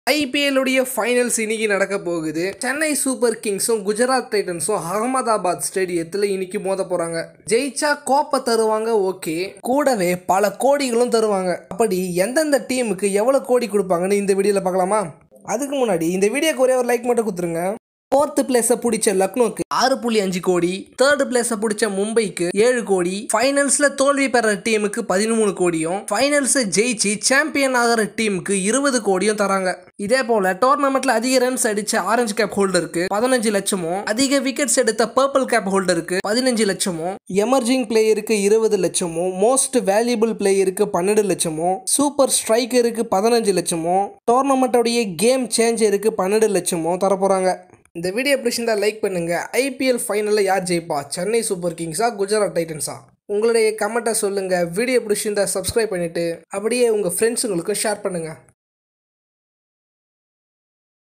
IPL உடைய finals இன்னைக்கு நடக்க போகுது சென்னை சூப்பர் கிங்ஸும் குஜராத் டைட்டன்ஸும் அகமதாபாத் ஸ்டேடியத்தில் இன்னைக்கு மோத போறாங்க ஜெயிச்சா கோப்பை தருவாங்க ஓகே கூடவே பல கோடிகளும் தருவாங்க அப்படி எந்தெந்த டீமுக்கு எவ்வளோ கோடி கொடுப்பாங்கன்னு இந்த வீடியோவில் பார்க்கலாமா அதுக்கு முன்னாடி இந்த வீடியோக்கு ஒரே ஒரு லைக் மட்டும் கொடுத்துருங்க ஃபோர்த்து பிளேஸை பிடிச்ச லக்னோக்கு ஆறு புள்ளி அஞ்சு கோடி தேர்டு பிளேஸை பிடிச்ச மும்பைக்கு ஏழு கோடி ஃபைனல்ஸ்ல தோல்வி பெற டீமுக்கு பதிமூணு கோடியும் ஃபைனல்ஸை ஜெயிச்சு சாம்பியன் ஆகிற டீமுக்கு இருபது கோடியும் தராங்க இதே போல டோர்னமெண்ட்ல அதிக ரன்ஸ் அடிச்ச ஆரஞ்சு கேப் ஹோல்டருக்கு பதினஞ்சு லட்சமும் அதிக விக்கெட்ஸ் எடுத்த பர்பிள் கேப் ஹோல்டருக்கு பதினஞ்சு லட்சமும் எமர்ஜிங் பிளேயருக்கு இருபது லட்சமும் மோஸ்ட் வேல்யூபிள் பிளேயருக்கு பன்னெண்டு லட்சமும் சூப்பர் ஸ்ட்ரைக்கருக்கு பதினஞ்சு லட்சமும் டோர்னமெண்ட்டோடைய கேம் சேஞ்சருக்கு பன்னெண்டு லட்சமும் தரப்போறாங்க இந்த வீடியோ பிடிச்சிருந்தா லைக் பண்ணுங்க ஐபிஎல் ஃபைனலில் யார் ஜெயிப்பா சென்னை சூப்பர் கிங்ஸா குஜராத் டைட்டன்ஸா உங்களுடைய கமெண்ட்டை சொல்லுங்கள் வீடியோ பிடிச்சிருந்தா சப்ஸ்கிரைப் பண்ணிவிட்டு அப்படியே உங்கள் ஃப்ரெண்ட்ஸுங்களுக்கும் ஷேர் பண்ணுங்கள்